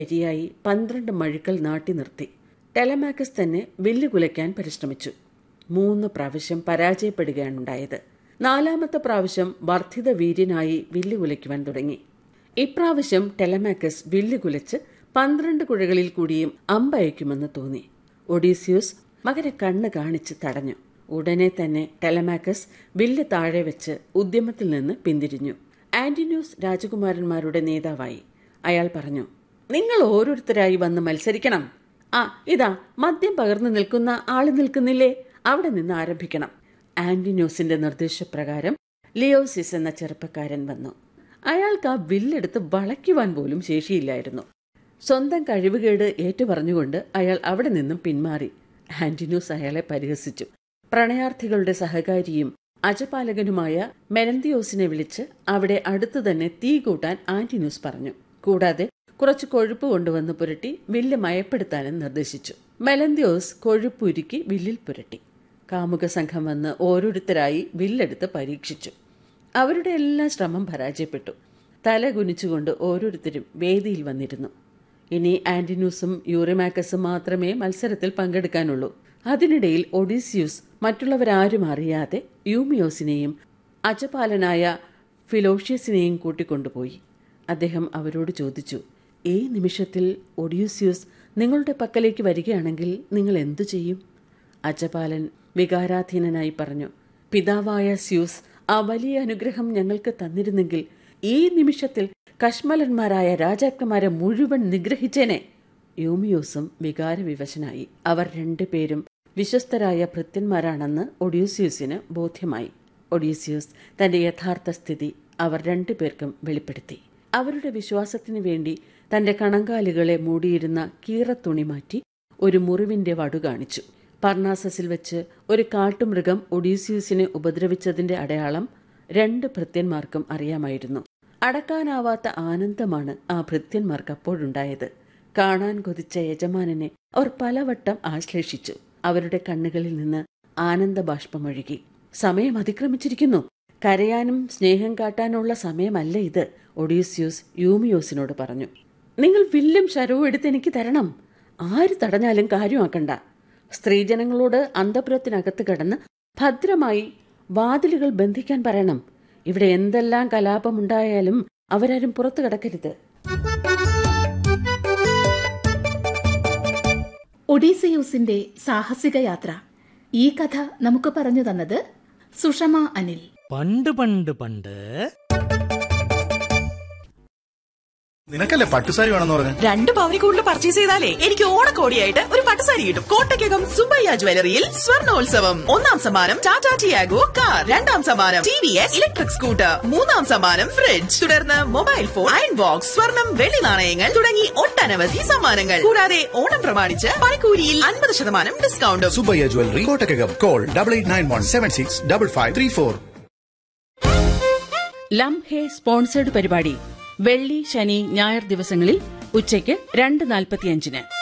ശരിയായി പന്ത്രണ്ട് മഴുക്കൾ നാട്ടി നിർത്തി ടെലമാക്കസ് തന്നെ വില്ല് കുലയ്ക്കാൻ പരിശ്രമിച്ചു മൂന്ന് പ്രാവശ്യം പരാജയപ്പെടുകയാണുണ്ടായത് നാലാമത്തെ പ്രാവശ്യം വർദ്ധിത വീര്യനായി വില്ല് കുലയ്ക്കുവാൻ തുടങ്ങി ഇപ്രാവശ്യം ടെലമാക്കസ് വില്ല് കുലച്ച് പന്ത്രണ്ട് കുഴകളിൽ കൂടിയും അമ്പയക്കുമെന്ന് തോന്നി ഒഡീസിയൂസ് മകനെ കണ്ണ് കാണിച്ച് തടഞ്ഞു ഉടനെ തന്നെ ടെലമാക്കസ് വില്ല് താഴെ വെച്ച് ഉദ്യമത്തിൽ നിന്ന് പിന്തിരിഞ്ഞു ആന്റിന്യൂസ് രാജകുമാരന്മാരുടെ നേതാവായി അയാൾ പറഞ്ഞു നിങ്ങൾ ഓരോരുത്തരായി വന്ന് മത്സരിക്കണം ആ ഇതാ മദ്യം പകർന്നു നിൽക്കുന്ന ആള് നിൽക്കുന്നില്ലേ അവിടെ നിന്ന് ആരംഭിക്കണം ആന്റിന്യൂസിന്റെ നിർദ്ദേശപ്രകാരം ലിയോസിസ് എന്ന ചെറുപ്പക്കാരൻ വന്നു അയാൾക്ക് ആ വില്ലെടുത്ത് വളയ്ക്കുവാൻ പോലും ശേഷിയില്ലായിരുന്നു സ്വന്തം കഴിവുകേട് ഏറ്റുപറഞ്ഞുകൊണ്ട് അയാൾ അവിടെ നിന്നും പിന്മാറി ആന്റിന്യൂസ് അയാളെ പരിഹസിച്ചു പ്രണയാർത്ഥികളുടെ സഹകാരിയും അജപാലകനുമായ മെലന്തിയോസിനെ വിളിച്ച് അവിടെ അടുത്തു തന്നെ തീ കൂട്ടാൻ ആന്റിന്യൂസ് പറഞ്ഞു കൂടാതെ കുറച്ച് കൊഴുപ്പ് കൊണ്ടുവന്ന് പുരട്ടി വില്ല് മയപ്പെടുത്താനും നിർദ്ദേശിച്ചു മെലന്തിയോസ് കൊഴുപ്പുരുക്കി വില്ലിൽ പുരട്ടി കാമുക സംഘം വന്ന് ഓരോരുത്തരായി വില്ലെടുത്ത് പരീക്ഷിച്ചു അവരുടെ എല്ലാ ശ്രമം പരാജയപ്പെട്ടു തല കുനിച്ചുകൊണ്ട് ഓരോരുത്തരും വേദിയിൽ വന്നിരുന്നു ഇനി ആന്റിന്യൂസും യൂറിമാക്കസും മാത്രമേ മത്സരത്തിൽ പങ്കെടുക്കാനുള്ളൂ അതിനിടയിൽ ഒഡീസിയൂസ് മറ്റുള്ളവരാരും അറിയാതെ യൂമിയോസിനെയും അജപാലനായ ഫിലോഷ്യസിനെയും കൂട്ടിക്കൊണ്ടുപോയി അദ്ദേഹം അവരോട് ചോദിച്ചു ഈ നിമിഷത്തിൽ ഒഡീസിയൂസ് നിങ്ങളുടെ പക്കലേക്ക് വരികയാണെങ്കിൽ നിങ്ങൾ എന്തു ചെയ്യും അജപാലൻ വികാരാധീനനായി പറഞ്ഞു പിതാവായ സ്യൂസ് ആ വലിയ അനുഗ്രഹം ഞങ്ങൾക്ക് തന്നിരുന്നെങ്കിൽ ഈ നിമിഷത്തിൽ കശ്മലന്മാരായ രാജാക്കന്മാരെ മുഴുവൻ നിഗ്രഹിച്ചേനെ യൂമിയോസും വികാരവിവശനായി അവർ രണ്ടുപേരും വിശ്വസ്തരായ ഭൃത്യന്മാരാണെന്ന് ഒഡ്യൂസിയസിന് ബോധ്യമായി ഒഡീസിയസ് തന്റെ യഥാർത്ഥ സ്ഥിതി അവർ രണ്ടുപേർക്കും വെളിപ്പെടുത്തി അവരുടെ വിശ്വാസത്തിനു വേണ്ടി തന്റെ കണങ്കാലുകളെ മൂടിയിരുന്ന കീറത്തുണി മാറ്റി ഒരു മുറിവിന്റെ വടു കാണിച്ചു പർണാസസിൽ വെച്ച് ഒരു കാട്ടുമൃഗം ഒഡീസിയസിനെ ഉപദ്രവിച്ചതിന്റെ അടയാളം രണ്ട് ഭൃത്യന്മാർക്കും അറിയാമായിരുന്നു അടക്കാനാവാത്ത ആനന്ദമാണ് ആ ഭൃത്യന്മാർക്ക് അപ്പോഴുണ്ടായത് കാണാൻ കൊതിച്ച യജമാനനെ അവർ പലവട്ടം ആശ്ലേഷിച്ചു അവരുടെ കണ്ണുകളിൽ നിന്ന് ആനന്ദബാഷ്പമൊഴുകി സമയം അതിക്രമിച്ചിരിക്കുന്നു കരയാനും സ്നേഹം കാട്ടാനുള്ള സമയമല്ല ഇത് ഒഡീസ്യൂസ് യൂമിയോസിനോട് പറഞ്ഞു നിങ്ങൾ വില്ലും ശരവും എടുത്ത് എനിക്ക് തരണം ആര് തടഞ്ഞാലും കാര്യമാക്കണ്ട സ്ത്രീജനങ്ങളോട് അന്തപുരത്തിനകത്ത് കടന്ന് ഭദ്രമായി വാതിലുകൾ ബന്ധിക്കാൻ പറയണം ഇവിടെ എന്തെല്ലാം കലാപമുണ്ടായാലും അവരാരും പുറത്തു കടക്കരുത് ഒഡീസിയൂസിന്റെ സാഹസിക യാത്ര ഈ കഥ നമുക്ക് പറഞ്ഞു തന്നത് സുഷമ അനിൽ പണ്ട് പണ്ട് പണ്ട് നിനക്കല്ലേ പട്ടുസാരി വേണമെന്ന് പറഞ്ഞു രണ്ട് പവനി കൂടുതൽ പർച്ചേസ് ചെയ്താലേ എനിക്ക് ഓണക്കോടിയായിട്ട് ഒരു പട്ടുസാരി കിട്ടും കോട്ടയ്ക്കകം സുബയ്യ ജ്വല്ലറിയിൽ സ്വർണോത്സവം ഒന്നാം സമ്മാനം ടാറ്റ ടിയാഗോ കാർ രണ്ടാം സമ്മാനം T V S electric scooter മൂന്നാം സമ്മാനം ഫ്രിഡ്ജ് തുടർന്ന് മൊബൈൽ ഫോൺ അയൺ ബോക്സ് സ്വർണം വെള്ളി നാണയങ്ങൾ തുടങ്ങി ഒട്ടനവധി സമ്മാനങ്ങൾ കൂടാതെ ഓണം പ്രമാണിച്ച് പണിക്കൂലിയിൽ അൻപത് ശതമാനം ഡിസ്കൗണ്ടും Subbaiah jewellery Kottakkakam call double eight nine one seven six double five three four ലം ഹേ സ്പോൺസേഡ് പരിപാടി വെള്ളി ശനി ഞായർ ദിവസങ്ങളിൽ ഉച്ചയ്ക്ക് രണ്ട് നാൽപ്പത്തിയഞ്ചിന്